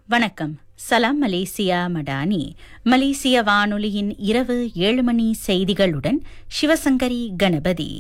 வணக்கம் சலாம் மலேசியா மடானி மலேசிய வானொலியின் இரவு ஏழு மணி செய்திகளுடன் சிவசங்கரி கணபதி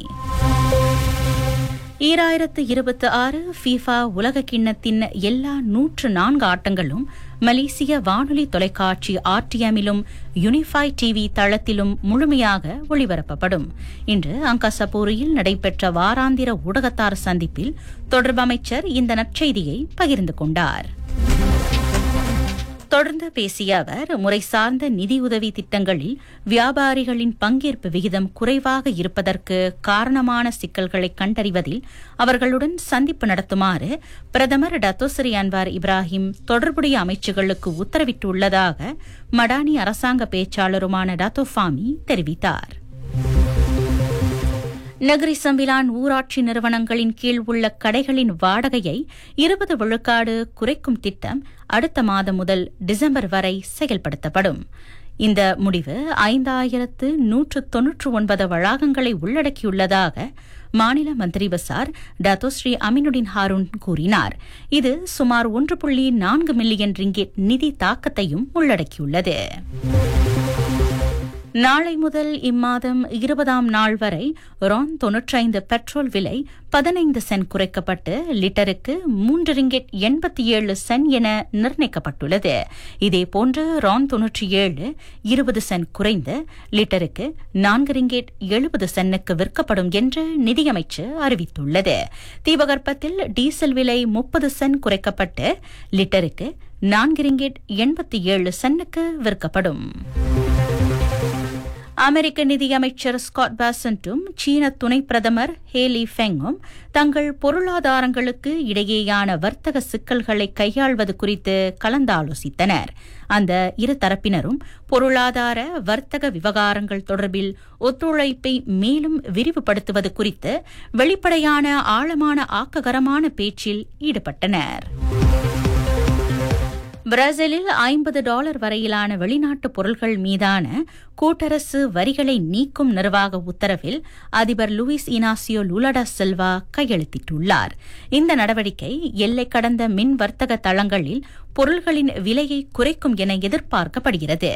ஈராயிரத்து இருபத்தி ஆறு ஃபீஃபா உலக கிண்ணத்தின் எல்லா நூற்று நான்கு ஆட்டங்களும் மலேசிய வானொலி தொலைக்காட்சி ஆர்டிஎம்மிலும் யுனிஃபை டிவி தளத்திலும் முழுமையாக ஒளிபரப்பப்படும் இன்று அங்கசபூரியில் நடைபெற்ற வாராந்திர ஊடகத்தார் சந்திப்பில் தொடர்பு அமைச்சர் இந்த நற்செய்தியை பகிர்ந்து கொண்டார் தொடர்ந்து பேசிய அவர் முறைசார்ந்த நிதியுதவி திட்டங்களில் வியாபாரிகளின் பங்கேற்பு விகிதம் குறைவாக இருப்பதற்கு காரணமான சிக்கல்களை கண்டறிவதில் அவர்களுடன் சந்திப்பு நடத்துமாறு பிரதமர் டத்தோசரி அன்வார் இப்ராஹிம் தொடர்புடைய அமைச்சுகளுக்கு உத்தரவிட்டுள்ளதாக மடானி அரசாங்க பேச்சாளருமான டத்தோஃபாமி தெரிவித்தார் நகரி சம்பிலான் ஊராட்சி நிறுவனங்களின் கீழ் உள்ள கடைகளின் வாடகையை இருபது விழுக்காடு குறைக்கும் திட்டம் அடுத்த மாதம் முதல் டிசம்பர் வரை செயல்படுத்தப்படும் இந்த முடிவு ஐந்தாயிரத்து நூற்று தொன்னூற்று ஒன்பது வளாகங்களை உள்ளடக்கியுள்ளதாக மாநில மந்திரி பசார் டத்தோஸ்ரீ அமினுடின் ஹாரூன் கூறினார் இது சுமார் ஒன்று புள்ளி நான்கு மில்லியன் ரிங்கெட் நிதி தாக்கத்தையும் உள்ளடக்கியுள்ளது நாளை முதல் இம்மாதம் இருபதாம் நாள் வரை ரான் தொன்னூற்றைந்து பெட்ரோல் விலை பதினைந்து சென்ட் குறைக்கப்பட்டு லிட்டருக்கு மூன்று ரிங்கெட் எண்பத்தி ஏழு சென் என நிர்ணயிக்கப்பட்டுள்ளது இதேபோன்று ரான் தொன்னூற்றி ஏழு இருபது சென்ட் குறைந்து லிட்டருக்கு நான்கு ரிங்கெட் எழுபது சென்னுக்கு விற்கப்படும் என்று நிதியமைச்சு அறிவித்துள்ளது தீபகற்பத்தில் டீசல் விலை முப்பது சென்ட் குறைக்கப்பட்டு லிட்டருக்கு நான்கு ரிங்கெட் எண்பத்தி ஏழு சென்னுக்கு விற்கப்படும் அமெரிக்க நிதியமைச்சர் ஸ்காட் பாசன்ட்டும் சீன துணை பிரதமர் ஹேலி ஃபெங்கும் தங்கள் பொருளாதாரங்களுக்கு இடையேயான வர்த்தக சிக்கல்களை கையாள்வது குறித்து கலந்தாலோசித்தனர் அந்த இரு தரப்பினரும் பொருளாதார வர்த்தக விவகாரங்கள் தொடர்பில் ஒத்துழைப்பை மேலும் விரிவுபடுத்துவது குறித்து வெளிப்படையான ஆழமான ஆக்ககரமான பேச்சில் ஈடுபட்டனர் பிரேசிலில் ஐம்பது டாலர் வரையிலான வெளிநாட்டு பொருட்கள் மீதான கூட்டரசு வரிகளை நீக்கும் நிர்வாக உத்தரவில் அதிபர் லூயிஸ் இனாசியோ லுலடா செல்வா கையெழுத்திட்டுள்ளார் இந்த நடவடிக்கை எல்லை கடந்த மின் வர்த்தக தளங்களில் பொருள்களின் விலையை குறைக்கும் என எதிர்பார்க்கப்படுகிறது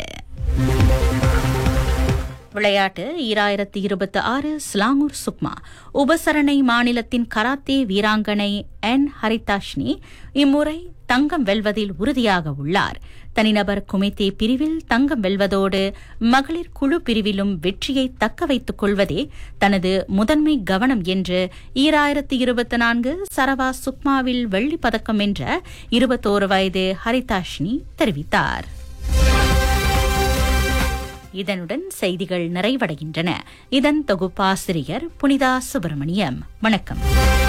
விளையாட்டு ஈராயிரத்தி இருபத்தி ஆறு ஸ்லாங்கூர் சுக்மா உபசரணை மாநிலத்தின் கராத்தே வீராங்கனை என் ஹரிதாஷ்னி இம்முறை தங்கம் வெல்வதில் உறுதியாக உள்ளார் தனிநபர் குமித்தே பிரிவில் தங்கம் வெல்வதோடு மகளிர் குழு பிரிவிலும் வெற்றியை தக்க வைத்துக் கொள்வதே தனது முதன்மை கவனம் என்று ஈராயிரத்தி இருபத்தி நான்கு சரவா சுக்மாவில் வெள்ளிப் பதக்கம் என்ற இருபத்தோரு வயது ஹரிதாஷ்னி தெரிவித்தார் இதனுடன் செய்திகள் நிறைவடைகின்றன இதன் தொகுப்பாசிரியர் புனிதா சுப்பிரமணியம் வணக்கம்